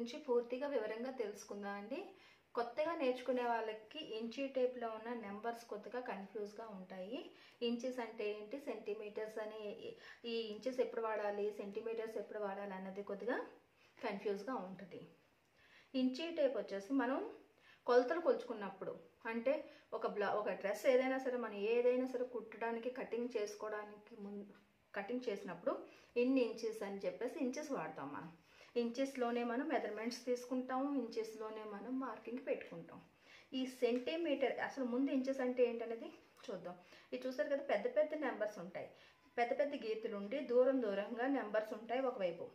గురించి పూర్తిగా వివరంగా తెలుసుకుందాం అండి కొత్తగా నేర్చుకునే వాళ్ళకి ఇంచీ టేప్లో ఉన్న నెంబర్స్ కొద్దిగా కన్ఫ్యూజ్గా ఉంటాయి ఇంచెస్ అంటే ఏంటి సెంటీమీటర్స్ అని ఈ ఇంచెస్ ఎప్పుడు వాడాలి సెంటీమీటర్స్ ఎప్పుడు వాడాలి అన్నది కొద్దిగా కన్ఫ్యూజ్గా ఉంటుంది ఇంచీ టేప్ వచ్చేసి మనం కొలతలు కొలుచుకున్నప్పుడు అంటే ఒక బ్లా ఒక డ్రెస్ ఏదైనా సరే మనం ఏదైనా సరే కుట్టడానికి కటింగ్ చేసుకోవడానికి ముందు కటింగ్ చేసినప్పుడు ఇన్ని ఇంచెస్ అని చెప్పేసి ఇంచెస్ వాడతాం మనం ఇంచెస్లోనే మనం మెజర్మెంట్స్ తీసుకుంటాం ఇంచెస్లోనే మనం మార్కింగ్ పెట్టుకుంటాం ఈ సెంటీమీటర్ అసలు ముందు ఇంచెస్ అంటే ఏంటనేది చూద్దాం ఇది చూసారు కదా పెద్ద పెద్ద నెంబర్స్ ఉంటాయి పెద్ద పెద్ద గీతలు ఉండి దూరం దూరంగా నెంబర్స్ ఉంటాయి ఒకవైపు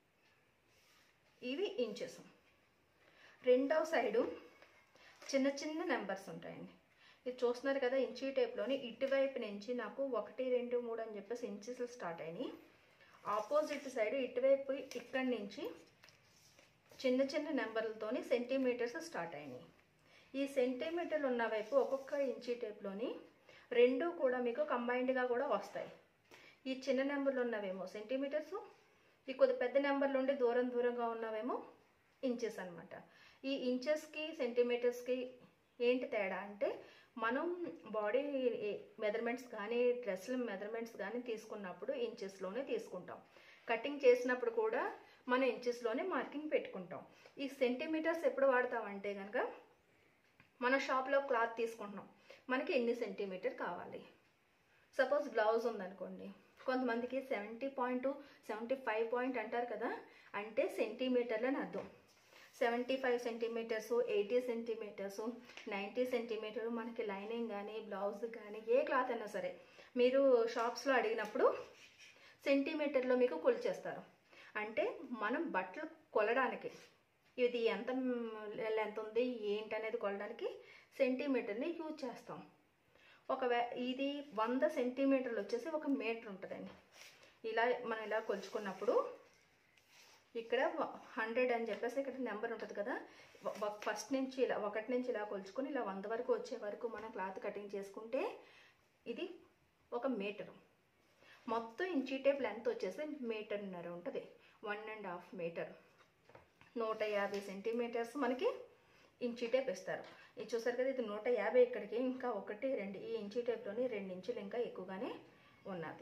ఇవి ఇంచెస్ రెండవ సైడు చిన్న చిన్న నెంబర్స్ ఉంటాయండి ఇది చూస్తున్నారు కదా ఇంచీ టైప్లోని ఇటువైపు నుంచి నాకు ఒకటి రెండు మూడు అని చెప్పేసి ఇంచెస్ స్టార్ట్ అయినాయి ఆపోజిట్ సైడ్ ఇటువైపు ఇక్కడి నుంచి చిన్న చిన్న నెంబర్లతోని సెంటీమీటర్స్ స్టార్ట్ అయినాయి ఈ సెంటీమీటర్లు ఉన్న వైపు ఒక్కొక్క ఇంచీ టైప్లోని రెండు కూడా మీకు కంబైన్డ్గా కూడా వస్తాయి ఈ చిన్న నెంబర్లు ఉన్నవేమో సెంటీమీటర్స్ ఈ కొద్ది పెద్ద నెంబర్లు ఉండి దూరం దూరంగా ఉన్నవేమో ఇంచెస్ అనమాట ఈ ఇంచెస్కి సెంటీమీటర్స్కి ఏంటి తేడా అంటే మనం బాడీ మెజర్మెంట్స్ కానీ డ్రెస్ల మెజర్మెంట్స్ కానీ తీసుకున్నప్పుడు ఇంచెస్లోనే తీసుకుంటాం కటింగ్ చేసినప్పుడు కూడా మనం ఇంచెస్లోనే మార్కింగ్ పెట్టుకుంటాం ఈ సెంటీమీటర్స్ ఎప్పుడు వాడతామంటే కనుక మన షాప్లో క్లాత్ తీసుకుంటున్నాం మనకి ఎన్ని సెంటీమీటర్ కావాలి సపోజ్ బ్లౌజ్ ఉందనుకోండి కొంతమందికి seventy point seventy five point అంటారు కదా అంటే సెంటీమీటర్లని అర్థం seventy five centimetres eighty centimetres ninety centimetre మనకి లైనింగ్ కానీ బ్లౌజ్ కానీ ఏ క్లాత్ అయినా సరే మీరు షాప్స్లో అడిగినప్పుడు సెంటీమీటర్లో మీకు కొలిచేస్తారు అంటే మనం బట్టలు కొలడానికి ఇది ఎంత లెంత్ ఉంది ఏంటి అనేది కొలడానికి సెంటీమీటర్ని యూజ్ చేస్తాం ఒకవే ఇది వంద సెంటీమీటర్లు వచ్చేసి ఒక మీటర్ ఉంటుందండి ఇలా మనం ఇలా కొలుచుకున్నప్పుడు ఇక్కడ హండ్రెడ్ అని చెప్పేసి ఇక్కడ నెంబర్ ఉంటుంది కదా ఫస్ట్ నుంచి ఇలా ఒకటి నుంచి ఇలా కొలుచుకొని ఇలా వంద వరకు వచ్చే వరకు మనం క్లాత్ కటింగ్ చేసుకుంటే ఇది ఒక మీటరు మొత్తం ఇంచీ టేప్ లెంత్ వచ్చేసి మీటర్న్నర ఉంటుంది వన్ అండ్ హాఫ్ మీటర్ నూట యాభై సెంటీమీటర్స్ మనకి ఇంచీ టేప్ ఇస్తారు ఇది చూసారు కదా ఇది నూట యాభై ఇక్కడికి ఇంకా ఒకటి రెండు ఈ ఇంచీ టేప్లోని రెండు ఇంచులు ఇంకా ఎక్కువగానే ఉన్నది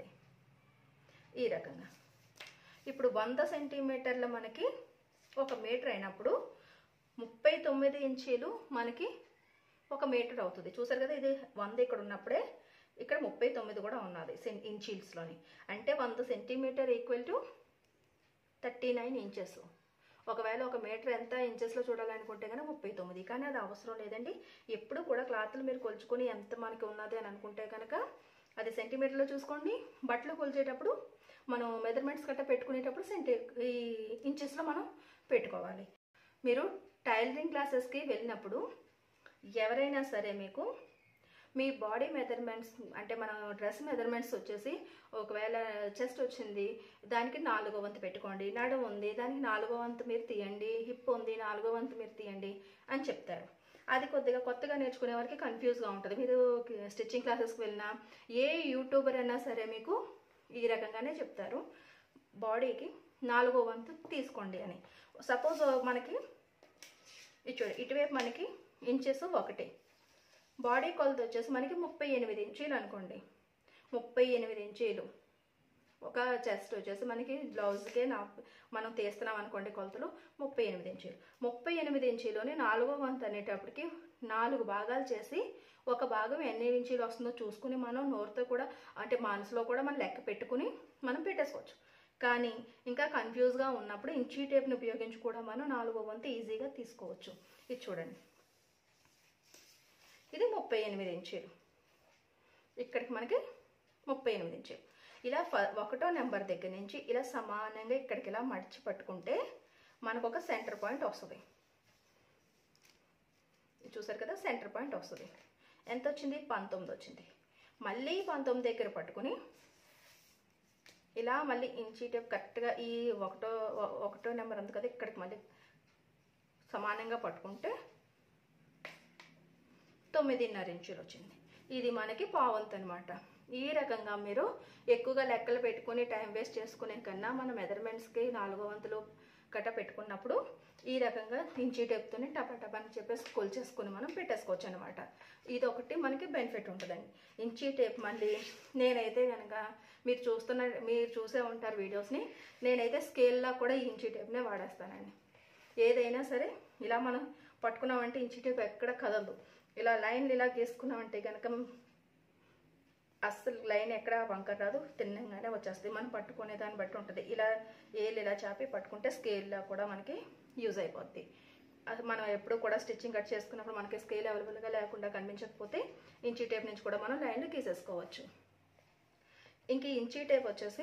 ఈ రకంగా ఇప్పుడు వంద సెంటీమీటర్ల మనకి ఒక మీటర్ అయినప్పుడు ముప్పై తొమ్మిది ఇంచీలు మనకి ఒక మీటర్ అవుతుంది చూసారు కదా ఇది వంద ఇక్కడ ఉన్నప్పుడే ఇక్కడ ముప్పై తొమ్మిది కూడా ఉన్నది సెన్ ఇంచీల్స్లోని అంటే వంద centimetre equal to thirty nine inches ఒకవేళ ఒక మీటర్ ఎంత ఇంచెస్లో చూడాలనుకుంటే కనుక ముప్పై తొమ్మిది కానీ అది అవసరం లేదండి ఎప్పుడు కూడా క్లాత్లు మీరు కొలుచుకొని ఎంత మనకి ఉన్నది అని అనుకుంటే కనుక అది సెంటీమీటర్లో చూసుకోండి బట్టలు కొలిచేటప్పుడు మనం మెజర్మెంట్స్ గట్రా పెట్టుకునేటప్పుడు సెంటీ ఈ ఇంచెస్లో మనం పెట్టుకోవాలి మీరు టైలరింగ్ క్లాసెస్కి వెళ్ళినప్పుడు ఎవరైనా సరే మీకు మీ బాడీ మెజర్మెంట్స్ అంటే మన డ్రెస్ మెజర్మెంట్స్ వచ్చేసి ఒకవేళ చెస్ట్ వచ్చింది దానికి నాలుగో వంతు పెట్టుకోండి నడుము ఉంది దానికి నాలుగో వంతు మీరు తీయండి హిప్ ఉంది నాలుగో వంతు మీరు తీయండి అని చెప్తారు అది కొద్దిగా కొత్తగా నేర్చుకునే వారికి కన్ఫ్యూజ్గా ఉంటుంది మీరు స్టిచ్చింగ్ క్లాసెస్కి వెళ్ళినా ఏ యూట్యూబర్ అయినా సరే మీకు ఈ రకంగానే చెప్తారు బాడీకి నాలుగో వంతు తీసుకోండి అని సపోజ్ మనకి ఇటు ఇటువైపు మనకి ఇంచెస్ ఒకటి బాడీ కొలత వచ్చేసి మనకి ముప్పై ఎనిమిది ఇంచీలు అనుకోండి ముప్పై ఎనిమిది ఇంచీలు ఒక చెస్ట్ వచ్చేసి మనకి బ్లౌజ్కే నా మనం తీస్తున్నాం అనుకోండి కొలతలు ముప్పై ఎనిమిది ఇంచీలు ముప్పై ఎనిమిది ఇంచీలోని నాలుగో వంతు అనేటప్పటికి నాలుగు భాగాలు చేసి ఒక భాగం ఎన్ని ఇంచీలు వస్తుందో చూసుకుని మనం నోరుతో కూడా అంటే మనసులో కూడా మనం లెక్క పెట్టుకుని మనం పెట్టేసుకోవచ్చు కానీ ఇంకా కన్ఫ్యూజ్గా ఉన్నప్పుడు ఇంచీ టేప్ని ఉపయోగించి కూడా మనం నాలుగో వంతు ఈజీగా తీసుకోవచ్చు ఇది చూడండి ఇది ముప్పై ఎనిమిది ఇంచీలు ఇక్కడికి మనకి ముప్పై ఎనిమిది ఇంచీలు ఇలా ఫ ఒకటో నెంబర్ దగ్గర నుంచి ఇలా సమానంగా ఇక్కడికి ఇలా మడిచి పట్టుకుంటే మనకు ఒక సెంటర్ పాయింట్ వస్తుంది చూసారు కదా సెంటర్ పాయింట్ వస్తుంది ఎంత వచ్చింది పంతొమ్మిది వచ్చింది మళ్ళీ పంతొమ్మిది దగ్గర పట్టుకుని ఇలా మళ్ళీ ఇంచీ టేప్ కరెక్ట్గా ఈ ఒకటో ఒకటో నెంబర్ ఉంది కదా ఇక్కడికి మళ్ళీ సమానంగా పట్టుకుంటే తొమ్మిదిన్నర ఇంచులు వచ్చింది ఇది మనకి పావంత్ అనమాట ఈ రకంగా మీరు ఎక్కువగా లెక్కలు పెట్టుకుని టైం వేస్ట్ చేసుకునే కన్నా మన మెజర్మెంట్స్కి నాలుగో వంతులు గట్ట పెట్టుకున్నప్పుడు ఈ రకంగా ఇంచీ టేప్తోనే టపా టపా అని చెప్పేసి కొలిచేసుకుని మనం పెట్టేసుకోవచ్చు అనమాట ఇది ఒకటి మనకి బెనిఫిట్ ఉంటుందండి ఇంచీ టేప్ మళ్ళీ నేనైతే కనుక మీరు చూస్తున్న మీరు చూసే ఉంటారు వీడియోస్ని నేనైతే స్కేల్లా కూడా ఈ ఇంచీ టేప్నే వాడేస్తానండి ఏదైనా సరే ఇలా మనం పట్టుకున్నామంటే ఇంచీ టేప్ ఎక్కడ కదలదు ఇలా లైన్లు ఇలా గీసుకున్నామంటే కనుక అస్సలు లైన్ ఎక్కడ వంకర రాదు తిన్నంగానే వచ్చేస్తుంది మనం పట్టుకునే దాన్ని బట్టి ఉంటుంది ఇలా ఏళ్ళు ఇలా చాపి పట్టుకుంటే స్కేల్లో కూడా మనకి యూజ్ అయిపోద్ది అది మనం ఎప్పుడు కూడా స్టిచ్చింగ్ కట్ చేసుకున్నప్పుడు మనకి స్కేల్ అవైలబుల్గా లేకుండా కనిపించకపోతే ఇంచీ టేప్ నుంచి కూడా మనం లైన్లు గీసేసుకోవచ్చు ఇంక ఈ ఇంచీ టేప్ వచ్చేసి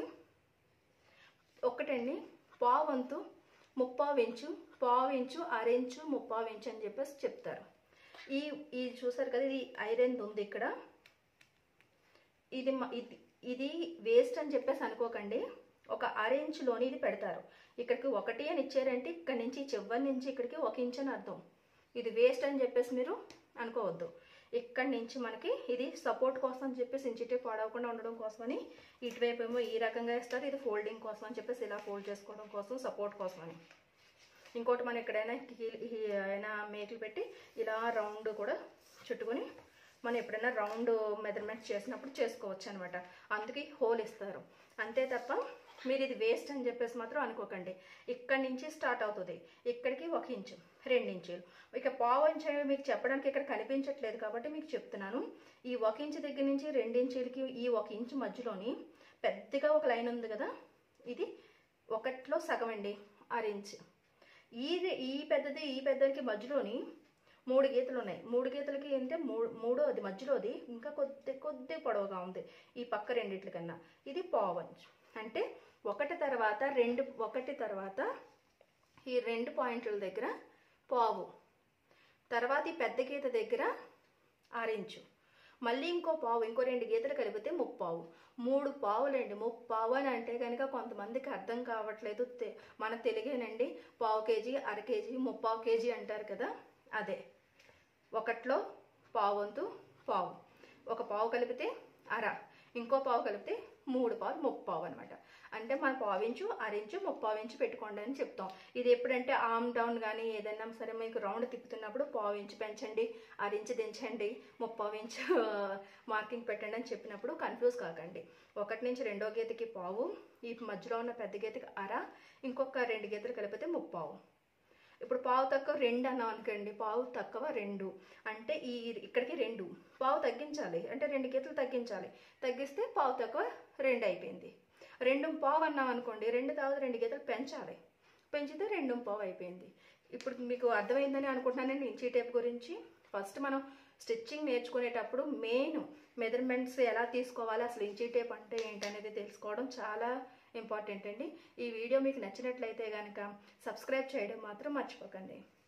ఒక్కటండి పావంతు ముప్పావు ఇంచు పావు ఇంచు అరెంచు ముప్పావు ఇంచు అని చెప్పేసి చెప్తారు ఈ ఈ చూసారు కదా ఇది ఐరన్ ఉంది ఇక్కడ ఇది మ- ఇది ఇది వేస్ట్ అని చెప్పేసి అనుకోకండి ఒక అరెంజ్లోని ఇది పెడతారు ఇక్కడికి ఒకటి అని ఇచ్చారంటే ఇక్కడ నుంచి చివరి నుంచి ఇక్కడికి ఒక ఇంచ్ అని అర్థం ఇది వేస్ట్ అని చెప్పేసి మీరు అనుకోవద్దు ఇక్కడి నుంచి మనకి ఇది సపోర్ట్ కోసం అని చెప్పేసి ఇంచిటే పాడవకుండా ఉండడం కోసమని ఇటువైపు ఏమో ఈ రకంగా ఇస్తారు ఇది ఫోల్డింగ్ కోసం అని చెప్పేసి ఇలా ఫోల్డ్ చేసుకోవడం కోసం సపోర్ట్ కోసమని ఇంకోటి మనం ఎక్కడైనా కీ- ఈ- అయినా మేకులు పెట్టి ఇలా రౌండ్ కూడా చుట్టుకొని మనం ఎప్పుడైనా రౌండ్ మెజర్మెంట్స్ చేసినప్పుడు చేసుకోవచ్చు అనమాట అందుకే హోల్ ఇస్తారు అంతే తప్ప మీరు ఇది వేస్ట్ అని చెప్పేసి మాత్రం అనుకోకండి ఇక్కడి నుంచి స్టార్ట్ అవుతుంది ఇక్కడికి ఒక ఇంచు రెండు ఇంచులు ఇక పావు ఇంచు అనేది మీకు చెప్పడానికి ఇక్కడ కనిపించట్లేదు కాబట్టి మీకు చెప్తున్నాను ఈ ఒక ఇంచు దగ్గర నుంచి రెండు ఇంచులకి ఈ ఒక ఇంచు మధ్యలోని పెద్దగా ఒక లైన్ ఉంది కదా ఇది ఒకటిలో సగం అండి ఆరు ఇంచ్ ఈ ఈ పెద్దది ఈ పెద్దదికి మధ్యలోని మూడు గీతలు ఉన్నాయి మూడు గీతలకి అంటే మూడు మూడోది మధ్యలోది ఇంకా కొద్ది కొద్ది పొడవుగా ఉంది ఈ పక్క రెండిట్ల కన్నా ఇది పావంచ్ అంటే ఒకటి తర్వాత రెండు ఒకటి తర్వాత ఈ రెండు పాయింట్ల దగ్గర పావు తర్వాత ఈ పెద్ద గీత దగ్గర ఆరించు మళ్ళీ ఇంకో పావు ఇంకో రెండు గీతలు కలిపితే ముప్పావు మూడు పావులండి ముప్పావు అని అంటే కనుక కొంతమందికి అర్థం కావట్లేదు తె- మన తెలుగేనండి పావు కేజీ అర కేజీ ముప్పావు కేజీ అంటారు కదా అదే ఒకట్లో పావు వంతు పావు ఒక పావు కలిపితే అర ఇంకో పావు కలిపితే మూడు పావు ముప్పావు అనమాట అంటే మన పావించు అరించు ముప్పావించు పెట్టుకోండి అని చెప్తాం ఇది ఎప్పుడంటే ఆమ్ డౌన్ కానీ ఏదైనా సరే మీకు రౌండ్ తిప్పుతున్నప్పుడు పావించు పెంచండి అరించి దించండి ముప్పావించు మార్కింగ్ పెట్టండి అని చెప్పినప్పుడు కన్ఫ్యూజ్ కాకండి ఒకటి నుంచి రెండో గీతకి పావు ఈ మధ్యలో ఉన్న పెద్ద గీతకి అర ఇంకొక రెండు గీతలు కలిపితే ముప్పావు ఇప్పుడు పావు తక్కువ రెండు అన్నాం అనుకోండి పావు తక్కువ రెండు అంటే ఈ ఇక్కడికి రెండు పావు తగ్గించాలి అంటే రెండు గీతలు తగ్గించాలి తగ్గిస్తే పావు తక్కువ రెండు అయిపోయింది రెండు పావు అన్నాం అనుకోండి రెండు తర్వాత రెండు గీతలు పెంచాలి పెంచితే రెండు పావు అయిపోయింది ఇప్పుడు మీకు అర్థమైందని అనుకుంటున్నాను నేను ఇంచీ టేప్ గురించి ఫస్ట్ మనం స్టిచ్చింగ్ నేర్చుకునేటప్పుడు మెయిన్ మెజర్మెంట్స్ ఎలా తీసుకోవాలి అసలు ఇంచీ టేప్ అంటే ఏంటనేది తెలుసుకోవడం చాలా ఇంపార్టెంట్ అండి ఈ వీడియో మీకు నచ్చినట్లయితే కనుక సబ్స్క్రైబ్ చేయడం మాత్రం మర్చిపోకండి